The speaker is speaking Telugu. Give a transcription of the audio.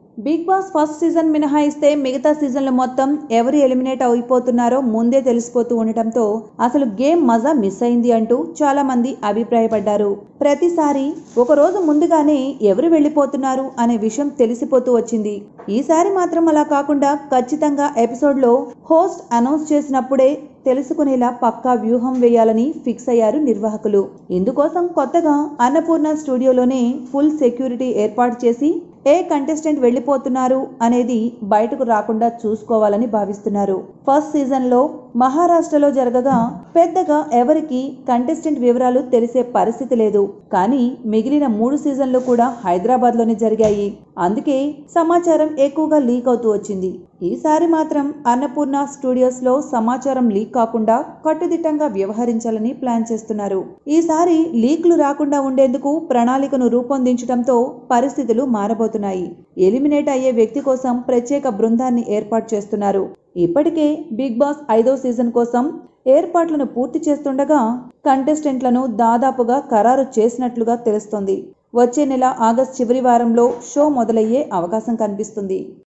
బిగ్ బాస్ ఫస్ట్ సీజన్ మినహాయిస్తే మిగతా సీజన్లు మొత్తం ఎవరు ఎలిమినేట్ అయిపోతున్నారో ముందే తెలిసిపోతూ ఉండటంతో అసలు గేమ్ మజా మిస్ అయింది అంటూ చాలా మంది అభిప్రాయపడ్డారు ప్రతిసారి ఒక రోజు ముందుగానే ఎవరు వెళ్ళిపోతున్నారు అనే విషయం తెలిసిపోతూ వచ్చింది ఈసారి మాత్రం అలా కాకుండా ఖచ్చితంగా ఎపిసోడ్లో హోస్ట్ అనౌన్స్ చేసినప్పుడే తెలుసుకునేలా పక్కా వ్యూహం వేయాలని ఫిక్స్ అయ్యారు నిర్వాహకులు ఇందుకోసం కొత్తగా అన్నపూర్ణ స్టూడియోలోనే ఫుల్ సెక్యూరిటీ ఏర్పాటు చేసి ఏ కంటెస్టెంట్ వెళ్ళిపోతున్నారు అనేది బయటకు రాకుండా చూసుకోవాలని భావిస్తున్నారు ఫస్ట్ సీజన్లో మహారాష్ట్రలో జరగగా పెద్దగా ఎవరికి కంటెస్టెంట్ వివరాలు తెలిసే పరిస్థితి లేదు కానీ మిగిలిన మూడు సీజన్లు కూడా హైదరాబాద్లోనే జరిగాయి అందుకే సమాచారం ఎక్కువగా లీక్ అవుతూ వచ్చింది ఈసారి మాత్రం అన్నపూర్ణ స్టూడియోస్లో సమాచారం లీక్ కాకుండా కట్టుదిట్టంగా వ్యవహరించాలని ప్లాన్ చేస్తున్నారు ఈసారి లీక్లు రాకుండా ఉండేందుకు ప్రణాళికను రూపొందించడంతో పరిస్థితులు మారబోతున్నాయి ఎలిమినేట్ అయ్యే వ్యక్తి కోసం ప్రత్యేక బృందాన్ని ఏర్పాటు చేస్తున్నారు ఇప్పటికే బిగ్ బాస్ ఐదో సీజన్ కోసం ఏర్పాట్లను పూర్తి చేస్తుండగా కంటెస్టెంట్లను దాదాపుగా ఖరారు చేసినట్లుగా తెలుస్తోంది వచ్చే నెల ఆగస్ట్ చివరి వారంలో షో మొదలయ్యే అవకాశం కనిపిస్తుంది